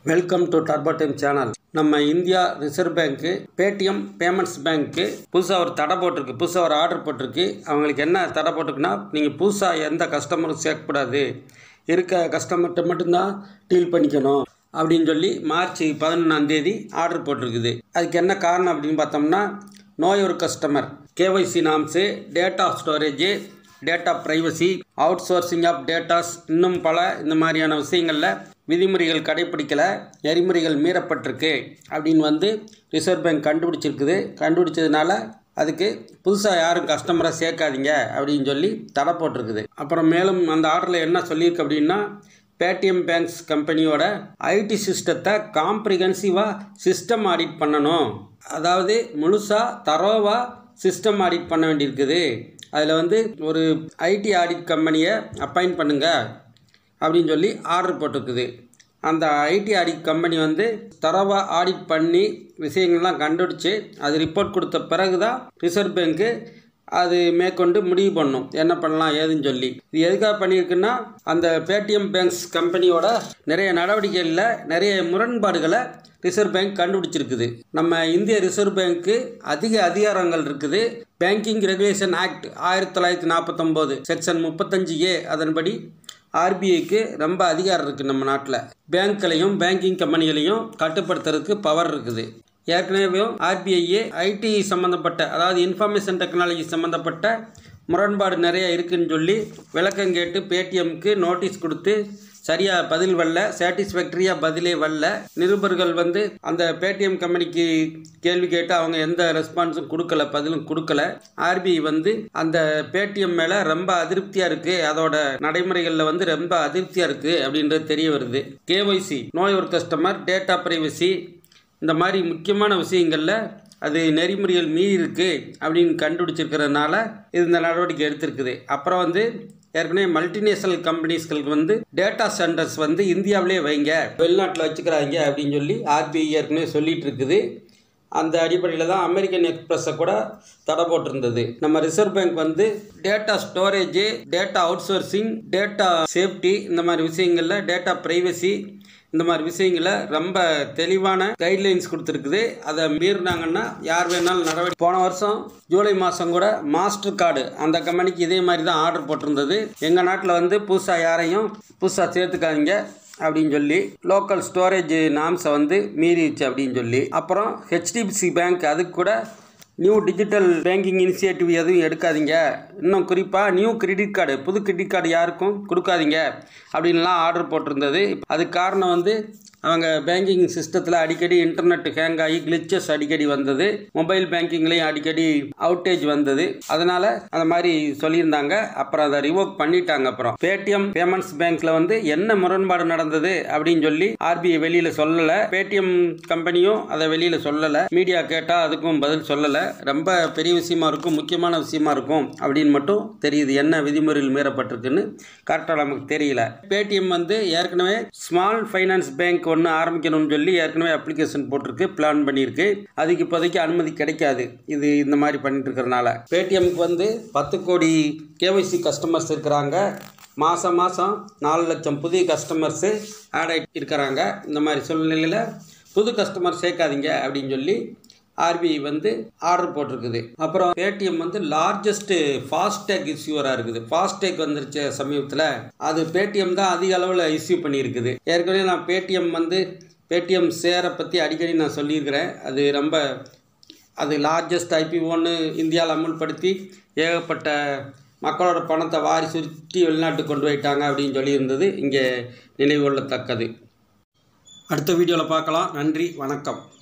welcome to turbo time channel நம்ம India reserve பேங்க்கு Paytm payments பேங்க்கு புதுசாக ஒரு தடை போட்டிருக்கு புதுசாக ஒரு ஆர்டர் போட்டிருக்கு அவங்களுக்கு என்ன தடை போட்டிருக்குன்னா நீங்கள் புதுசாக எந்த கஸ்டமரும் சேர்க்கக்கூடாது இருக்க கஸ்டமர்கிட்ட மட்டும்தான் டீல் பண்ணிக்கணும் அப்படின்னு சொல்லி மார்ச் பதினொன்றாம் தேதி ஆர்டர் போட்டிருக்குது அதுக்கு என்ன காரணம் அப்படின்னு பார்த்தோம்னா நோய் ஒரு customer KYC norms data storage data privacy அவுட் சோர்சிங் ஆஃப் டேட்டாஸ் இன்னும் பல இந்த மாதிரியான விஷயங்களில் விதிமுறைகள் கடைப்பிடிக்கலை நெறிமுறைகள் மீறப்பட்டிருக்கு அப்படின்னு வந்து ரிசர்வ் பேங்க் கண்டுபிடிச்சிருக்குது கண்டுபிடிச்சதுனால அதுக்கு புதுசாக யாரும் கஸ்டமரை சேர்க்காதீங்க அப்படின்னு சொல்லி தடை போட்டிருக்குது அப்புறம் மேலும் அந்த ஆர்டரில் என்ன சொல்லியிருக்கு அப்படின்னா பேடிஎம் பேங்க்ஸ் கம்பெனியோட ஐடி சிஸ்டத்தை காம்ப்ரிஹென்சிவாக சிஸ்டம் ஆடிட் பண்ணணும் அதாவது முழுசாக தரோவாக சிஸ்டம் ஆடிட் பண்ண வேண்டியிருக்குது அதில் வந்து ஒரு ஐடி ஆடிட் கம்பெனியை அப்பாயிண்ட் பண்ணுங்க அப்படின்னு சொல்லி ஆர்டர் போட்டிருக்குது அந்த ஐடி ஆடிட் கம்பெனி வந்து தரவாக ஆடிட் பண்ணி விஷயங்கள்லாம் கண்டுபிடிச்சு அது ரிப்போர்ட் கொடுத்த பிறகு தான் ரிசர்வ் பேங்க்கு அது மேற்கொண்டு முடிவு பண்ணும் என்ன பண்ணலாம் ஏதுன்னு சொல்லி இது எதுக்காக பண்ணியிருக்குன்னா அந்த பேடிஎம் பேங்க்ஸ் கம்பெனியோட நிறைய நடவடிக்கைகளில் நிறைய முரண்பாடுகளை ரிசர்வ் பேங்க் கண்டுபிடிச்சிருக்குது நம்ம இந்திய ரிசர்வ் பேங்க்கு அதிக அதிகாரங்கள் இருக்குது பேங்கிங் ரெகுலேஷன் ஆக்ட் ஆயிரத்தி தொள்ளாயிரத்தி நாற்பத்தொம்போது செக்ஷன் முப்பத்தஞ்சு ஏ அதன்படி ஆர்பிஐக்கு ரொம்ப அதிகாரம் இருக்குது நம்ம நாட்டில் பேங்க்களையும் பேங்கிங் கம்பெனிகளையும் கட்டுப்படுத்துறதுக்கு பவர் இருக்குது ஏற்கனவே ஆர்பிஐயே ஐடி சம்மந்தப்பட்ட அதாவது இன்ஃபர்மேஷன் டெக்னாலஜி சம்மந்தப்பட்ட முரண்பாடு நிறைய இருக்குன்னு சொல்லி விளக்கம் கேட்டு பேடிஎம்க்கு நோட்டீஸ் கொடுத்து சரியாக பதில் வரல சாட்டிஸ்ஃபேக்டரியாக பதிலே வரல நிருபர்கள் வந்து அந்த பேடிஎம் கம்பெனிக்கு கேள்வி கேட்டு அவங்க எந்த ரெஸ்பான்ஸும் கொடுக்கல பதிலும் கொடுக்கல ஆர்பிஐ வந்து அந்த பேடிஎம் மேலே ரொம்ப அதிருப்தியாக இருக்குது அதோட நடைமுறைகளில் வந்து ரொம்ப அதிருப்தியாக இருக்குது அப்படின்றது தெரிய வருது கேஒய்சி நோய் ஒரு கஸ்டமர் டேட்டா ப்ரைவசி இந்த மாதிரி முக்கியமான விஷயங்களில் அது நெறிமுறைகள் மீறி இருக்குது அப்படின்னு கண்டுபிடிச்சிருக்கிறதுனால இது இந்த நடவடிக்கை எடுத்திருக்குது அப்புறம் வந்து ஏற்கனவே மல்டிநேஷனல் கம்பெனிஸ்களுக்கு வந்து டேட்டா சென்டர்ஸ் வந்து இந்தியாவிலே வைங்க வெளிநாட்டில் வச்சுக்கிறாங்க அப்படின்னு சொல்லி ஆர்பிஐ ஏற்கனவே சொல்லிட்டு இருக்குது அந்த அடிப்படையில் தான் அமெரிக்கன் எக்ஸ்பிரஸை கூட தடை போட்டிருந்தது நம்ம ரிசர்வ் பேங்க் வந்து டேட்டா ஸ்டோரேஜு டேட்டா அவுட் சோர்சிங் டேட்டா சேஃப்டி இந்த மாதிரி விஷயங்களில் டேட்டா ப்ரைவசி இந்த மாதிரி விஷயங்களை ரொம்ப தெளிவான கைட்லைன்ஸ் கொடுத்துருக்குது அதை மீறினாங்கன்னா யார் வேணாலும் நடவடிக்கை போன வருஷம் ஜூலை மாதம் கூட மாஸ்டர் கார்டு அந்த கம்பெனிக்கு இதே மாதிரி தான் ஆர்டர் போட்டிருந்தது எங்கள் நாட்டில் வந்து புதுசாக யாரையும் புதுசாக சேர்த்துக்காதீங்க அப்படின்னு சொல்லி லோக்கல் ஸ்டோரேஜ் நாம்ஸை வந்து மீறிடுச்சு அப்படின்னு சொல்லி அப்புறம் ஹெச்டிபிசி பேங்க் அதுக்கு கூட நியூ டிஜிட்டல் பேங்கிங் இனிஷியேட்டிவ் எதுவும் எடுக்காதீங்க இன்னும் குறிப்பாக நியூ கிரெடிட் கார்டு புது கிரெடிட் கார்டு யாருக்கும் கொடுக்காதீங்க அப்படின்லாம் ஆர்டர் போட்டிருந்தது அதுக்கு காரணம் வந்து அவங்க பேங்கிங் சிஸ்டத்தில் அடிக்கடி இன்டர்நெட் ஹேங் ஆகி கிளிச்சஸ் அடிக்கடி வந்தது மொபைல் பேங்கிங்லேயும் அடிக்கடி அவுட்டேஜ் வந்தது அதனால் அந்த மாதிரி சொல்லியிருந்தாங்க அப்புறம் அதை ரிவோக் பண்ணிட்டாங்க அப்புறம் பேடிஎம் பேமெண்ட்ஸ் பேங்க்கில் வந்து என்ன முரண்பாடு நடந்தது அப்படின்னு சொல்லி ஆர்பிஐ வெளியில் சொல்லலை பேடிஎம் கம்பெனியும் அதை வெளியில் சொல்லலை மீடியா கேட்டால் அதுக்கும் பதில் சொல்லலை ரொம்ப பெரிய விஷயமா இருக்கும் முக்கியமான விஷயமா இருக்கும் அப்படின்னு மட்டும் தெரியுது என்ன விதிமுறைகள் மீறப்பட்டிருக்குன்னு கரெக்டாக நமக்கு தெரியல பேடிஎம் வந்து ஏற்கனவே ஸ்மால் ஃபைனான்ஸ் பேங்க் ஒன்று ஆரம்பிக்கணும்னு சொல்லி ஏற்கனவே அப்ளிகேஷன் போட்டிருக்கு பிளான் பண்ணியிருக்கு அதுக்கு இப்போதைக்கு அனுமதி கிடைக்காது இது இந்த மாதிரி பண்ணிட்டு இருக்கிறனால பேடிஎம்க்கு வந்து பத்து கோடி கேஒய்சி கஸ்டமர்ஸ் இருக்கிறாங்க மாதம் மாதம் நாலு லட்சம் புதிய கஸ்டமர்ஸு ஆட் ஆகி இருக்கிறாங்க இந்த மாதிரி சூழ்நிலையில் புது கஸ்டமர் சேர்க்காதீங்க அப்படின்னு சொல்லி ஆர்பிஐ வந்து ஆர்டர் போட்டிருக்குது அப்புறம் பேடிஎம் வந்து லார்ஜஸ்ட் ஃபாஸ்டேக் இஷ்யூவராக இருக்குது ஃபாஸ்டேக் வந்துருச்ச சமீபத்தில் அது பேடிஎம் தான் அதிக அளவில் இஷ்யூ பண்ணியிருக்குது ஏற்கனவே நான் பேடிஎம் வந்து பேடிஎம் சேரை பற்றி அடிக்கடி நான் சொல்லியிருக்கிறேன் அது ரொம்ப அது லார்ஜஸ்ட் ஐபிஓன்னு இந்தியாவில் அமுல்படுத்தி ஏகப்பட்ட மக்களோட பணத்தை வாரி சுருட்டி வெளிநாட்டுக்கு கொண்டு போயிட்டாங்க அப்படின்னு சொல்லியிருந்தது இங்கே நினைவு கொள்ளத்தக்கது அடுத்த வீடியோவில் பார்க்கலாம் நன்றி வணக்கம்